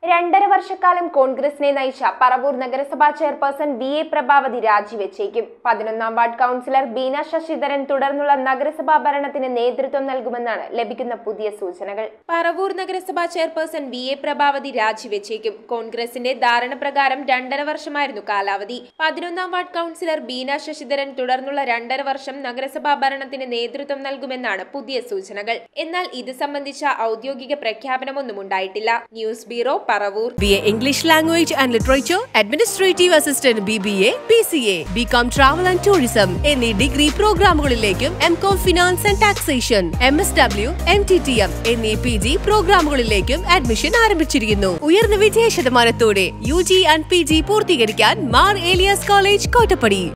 രണ്ടര വർഷക്കാലം കോൺഗ്രസിനെ നയിച്ച പറവൂർ നഗരസഭാ ചെയർപേഴ്സൺ വി എ പ്രഭാവതി രാജിവെച്ചേക്കും പതിനൊന്നാം വാർഡ് കൗൺസിലർ ബീന ശശിധരൻ തുടർന്നുള്ള നഗരസഭാ ഭരണത്തിന് നേതൃത്വം നൽകുമെന്നാണ് ലഭിക്കുന്ന പുതിയ സൂചനകൾ പറവൂർ നഗരസഭാ ചെയർപേഴ്സൺ വി എ പ്രഭാവതി രാജിവെച്ചേക്കും കോൺഗ്രസിന്റെ ധാരണ പ്രകാരം രണ്ടര വർഷമായിരുന്നു കാലാവധി പതിനൊന്നാം വാർഡ് കൗൺസിലർ ബീന ശശിധരൻ തുടർന്നുള്ള രണ്ടര വർഷം നഗരസഭാ ഭരണത്തിന് നേതൃത്വം നൽകുമെന്നാണ് പുതിയ സൂചനകൾ എന്നാൽ ഇത് സംബന്ധിച്ച ഔദ്യോഗിക പ്രഖ്യാപനമൊന്നും ഉണ്ടായിട്ടില്ല news bureau Paravur BA English Language and Literature, Administrative Assistant BBA, PCA, BCom Travel and Tourism എന്നീ ഡിഗ്രി പ്രോഗ്രാമുകളിലേക്കും M Com finance and taxation M S W M T T M എന്നീ പി ജി പ്രോഗ്രാമുകളിലേക്കും അഡ്മിഷൻ ആരംഭിച്ചിരിക്കുന്നു ഉയർന്ന വിജയ ശതമാനത്തോടെ U G and P G പൂർത്തീകരിക്കാൻ Mar Elias college Kottappadi